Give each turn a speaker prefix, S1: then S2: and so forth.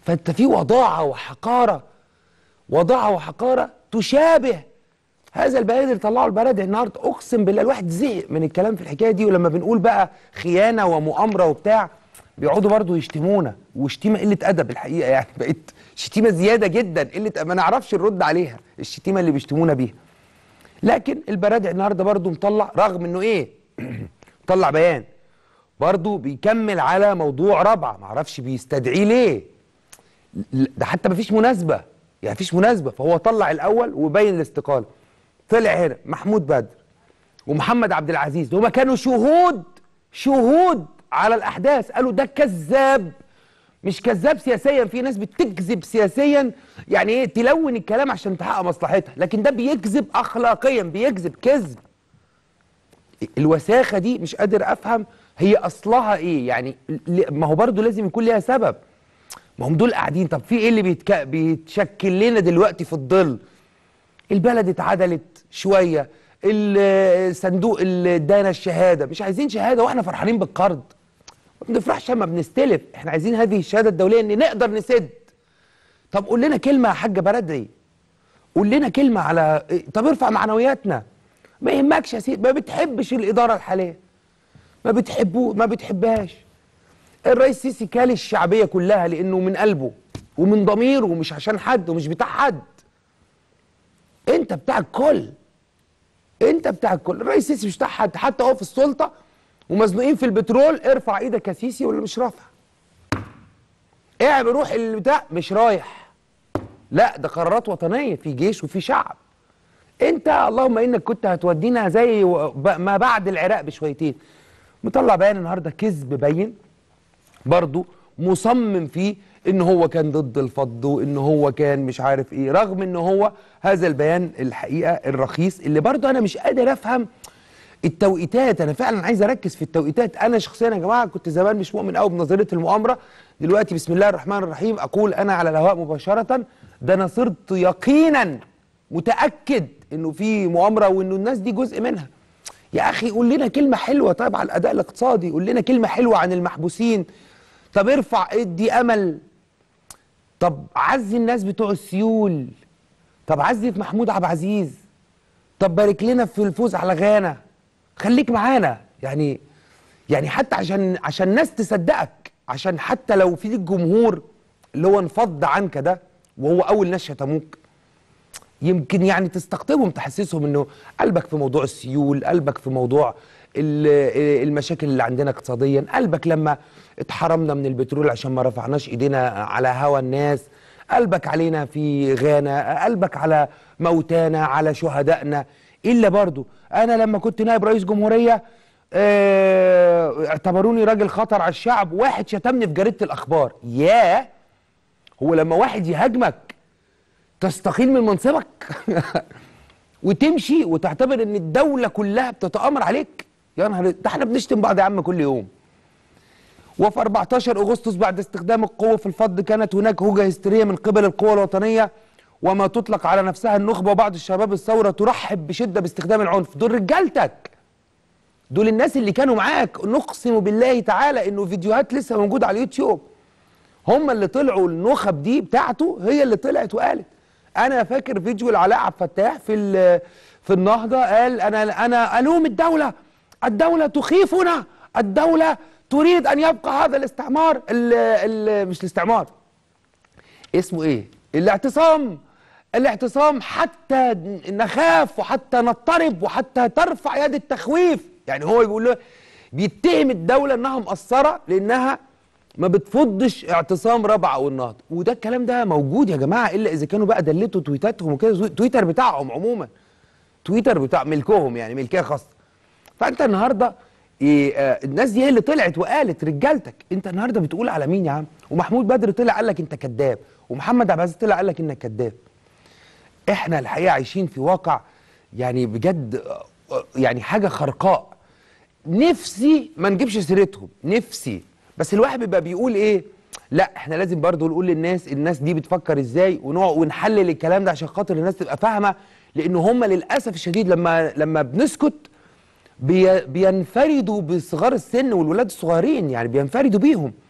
S1: فانت في وضاعه وحقاره وضاعه وحقاره تشابه هذا البيان اللي طلعه البلد النهارده اقسم بالله الواحد زهق من الكلام في الحكايه دي ولما بنقول بقى خيانه ومؤامره وبتاع بيقعدوا برضو يشتمونا وشتيمه قله ادب الحقيقه يعني بقت شتيمه زياده جدا قله ما نعرفش نرد عليها الشتيمه اللي بيشتمونا بيها لكن البرادع النهارده برضو مطلع رغم انه ايه مطلع بيان برضو بيكمل على موضوع رابعه معرفش بيستدعيه ليه ل- ده حتى مفيش مناسبه يعني مفيش مناسبه فهو طلع الاول وبين الاستقاله طلع هنا محمود بدر ومحمد عبد العزيز هما كانوا شهود شهود على الاحداث قالوا ده كذاب مش كذاب سياسيا في ناس بتكذب سياسيا يعني ايه تلون الكلام عشان تحقق مصلحتها لكن ده بيكذب اخلاقيا بيكذب كذب الوساخه دي مش قادر افهم هي اصلها ايه يعني ل- ما هو برضو لازم يكون ليها سبب ما هم دول قاعدين طب في ايه اللي بيتك... بيتشكل لنا دلوقتي في الظل البلد اتعدلت شويه ال- صندوق ال- ادانا الشهاده مش عايزين شهاده واحنا فرحانين بالقرض ما بنفرحش لما بنستلف احنا عايزين هذه الشهاده الدوليه ان نقدر نسد طب قول لنا كلمه يا حاج بردعي قول لنا كلمه على إيه؟ طب ارفع معنوياتنا ما يهمكش يا سيدي ما بتحبش الاداره الحاليه ما بتحبوه ما بتحبهاش الرئيس السيسي كال الشعبيه كلها لانه من قلبه ومن ضميره ومش عشان حد ومش بتاع حد انت بتاع الكل انت بتاع الكل الرئيس السيسي مش بتاع حد حتى هو في السلطه ومزنوقين في البترول ارفع ايدك يا سيسي ولا مش رافع اعمل روح البتاع مش رايح لا ده قرارات وطنيه في جيش وفي شعب انت اللهم انك كنت هتودينا زي و- ب- ما بعد العراق بشويتين مطلع بيان النهارده كذب بين برضه مصمم فيه ان هو كان ضد الفض وان هو كان مش عارف ايه رغم ان هو هذا البيان الحقيقه الرخيص اللي برضه انا مش قادر افهم التوقيتات انا فعلا عايز اركز في التوقيتات انا شخصيا يا جماعه كنت زمان مش مؤمن قوي بنظريه المؤامره دلوقتي بسم الله الرحمن الرحيم اقول انا على الهواء مباشره ده انا صرت يقينا متاكد انه في مؤامره وانه الناس دي جزء منها يا اخي قول لنا كلمه حلوه طيب على الاداء الاقتصادي قول لنا كلمه حلوه عن المحبوسين طب ارفع ادي امل طب عزي الناس بتوع السيول طب عزي في محمود عبد العزيز طب بارك لنا في الفوز على غانا خليك معانا يعني يعني حتى عشان عشان الناس تصدقك عشان حتى لو في ليك جمهور اللي هو انفض عنك ده وهو اول ناس شتموك يمكن يعني تستقطبهم تحسسهم انه قلبك في موضوع السيول قلبك في موضوع ال- المشاكل اللي عندنا اقتصاديا قلبك لما اتحرمنا من البترول عشان ما رفعناش ايدينا على هوا الناس قلبك علينا في غانا قلبك على موتانا على شهدائنا الا برضو انا لما كنت نائب رئيس جمهوريه اه اعتبروني راجل خطر على الشعب واحد شتمني في جريده الاخبار ياه هو لما واحد يهاجمك تستقيل من منصبك وتمشي وتعتبر ان الدوله كلها بتتامر عليك يا نهار ده احنا بنشتم بعض يا عم كل يوم وفي 14 اغسطس بعد استخدام القوه في الفض كانت هناك هوجه هستيريه من قبل القوى الوطنيه وما تطلق على نفسها النخبه وبعض الشباب الثوره ترحب بشده باستخدام العنف دول رجالتك دول الناس اللي كانوا معاك نقسم بالله تعالى انه فيديوهات لسه موجوده على اليوتيوب هم اللي طلعوا النخب دي بتاعته هي اللي طلعت وقالت انا فاكر فيديو لعلاء عبد الفتاح في ال- في النهضه قال انا انا الوم الدوله الدوله تخيفنا الدوله تريد ان يبقى هذا الاستعمار ال ال مش الاستعمار اسمه ايه الاعتصام الاعتصام حتى نخاف وحتى نضطرب وحتى ترفع يد التخويف يعني هو بيقول له بيتهم الدوله انها مقصره لانها ما بتفضش اعتصام رابعه او النهضه وده الكلام ده موجود يا جماعه الا اذا كانوا بقى دلتوا تويتاتهم وكده تويتر بتاعهم عموما تويتر بتاع ملكهم يعني ملكيه خاصه فانت النهارده إيه آه الناس دي هي اللي طلعت وقالت رجالتك انت النهارده بتقول على مين يا عم ومحمود بدر طلع قال لك انت كذاب ومحمد عبد العزيز طلع قال لك انك كذاب احنا الحقيقه عايشين في واقع يعني بجد آه، آه، يعني حاجه خرقاء نفسي ما نجيبش سيرتهم نفسي بس الواحد بيبقى بيقول ايه لا احنا لازم برضو نقول للناس الناس دي بتفكر ازاي ونقعد ونحلل الكلام ده عشان خاطر الناس تبقى فاهمه لان هم للاسف الشديد لما لما بنسكت بي بينفردوا بصغار السن والولاد الصغيرين يعني بينفردوا بيهم